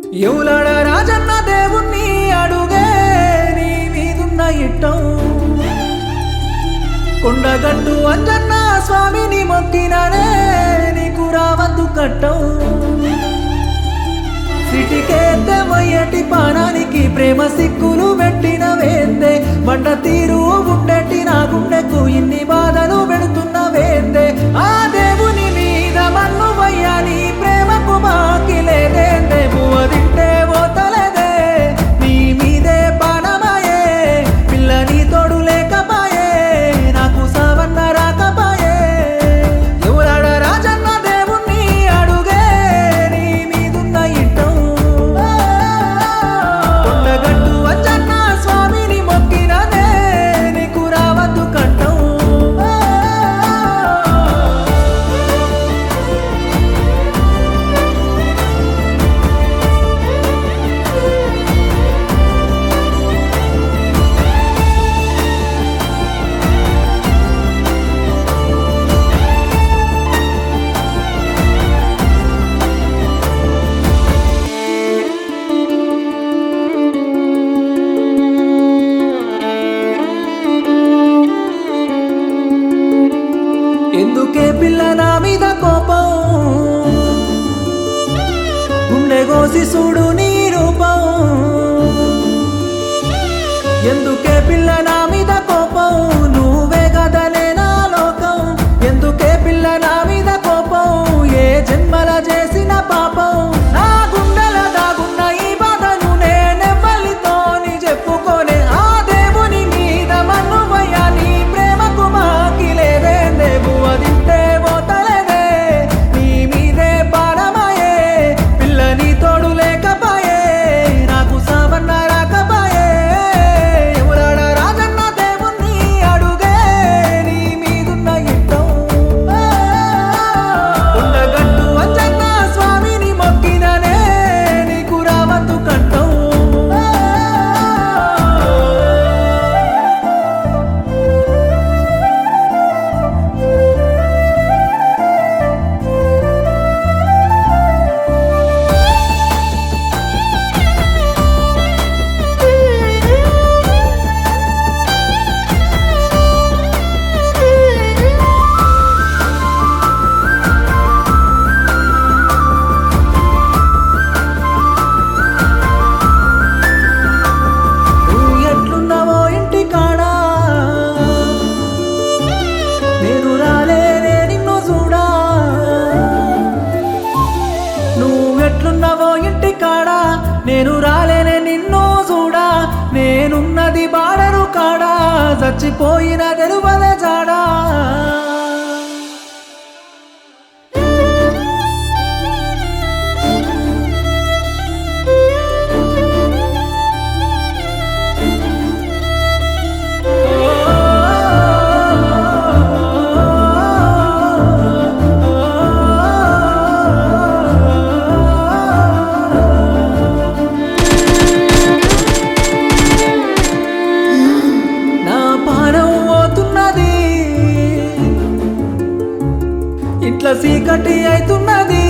ఎవలాడ రాజన్న దేవుణ్ణి అడుగే నీ మీదున్న ఇట్టం కొండగట్టు అంజన్న స్వామిని మొక్కిననే నీకు రావద్దు కట్టం సిటికేతే మొయ్యటి పానానికి ప్రేమ సిక్కులు పెట్టిన వేందే బండ తీరు ఉండేటి నా గుండెకు ఇన్ని బాధలు పెడుతున్న వేందే ఆ దేవుని మీద మన్ను వయ్యాని ప్రేమకు బాకి లేదేందే పువ్వ తింటే పోతలేదే నీ మీదే పానమాయే పిల్ల నీ తోడు లేకపాయే నాకు సావన్న రాకపాయే ఎవరాడ రాజన్న దేవుణ్ణి అడుగే నీ మీదున్న ఇట్టం కొండగట్టు వచ్చన్న స్వామిని మొక్కిననే నీకు రావద్దు కట్టం ఎందుకే పిల్ల నా మీద కోపం గుండె కోసి చూడు నీ రూపం ఎందుకే పిల్ల నా మీద కోపం నువ్వే కదనే నా లోకం ఎందుకే పిల్ల నా మీద కోపం ఏ జన్మల చేసిన పాపం నా గుండెల దాగున్న ఈ బాధను నేనెవ్వలితోని చెప్పుకోలే ఆ దేవుని మీద మన్ను పోయా నీ ప్రేమకు మాకి లేదే దేవు అదింటే పోతలేదే నీ మీదే పారమాయే పిల్ల నీ తోడు లేకపాయే నాకు సావన్న రాకపాయే ఎవరాడ రాజన్న దేవుణ్ణి అడుగే నీ మీదున్న ఇట్టం ఉండగట్టు అంజన్న స్వామిని మొక్కిననే నీకు రావద్దు కంటం నువ్వు ఎట్లున్నావో ఇంటి కాడా నేను రాలేనే నిన్ను చూడా నువ్వెట్లున్నావో ఇంటి కాడా నేను రాలేనే నిన్ను చూడా నేనున్నది బాడరు కాడా చచ్చిపోయిన గెలువలే జాడా నా పానం పోతున్నది ఇంట్లో చీకటి అవుతున్నది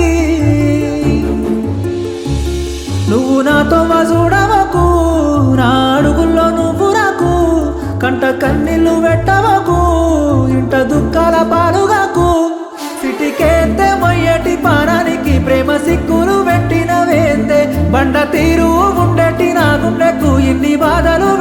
నువ్వు నాతో చూడవకు నా అడుగుల్లో నువ్వు రాకు కంట కన్నీళ్ళు పెట్టవకు ఇంట దుఃఖాల పాలుగాకు సిటికేస్తే మొయ్యటి పానానికి ప్రేమ సిక్కులు పెట్టిన వేందే బండ తీరు ఉండేటి నా గుండెకు ఇన్ని బాధలు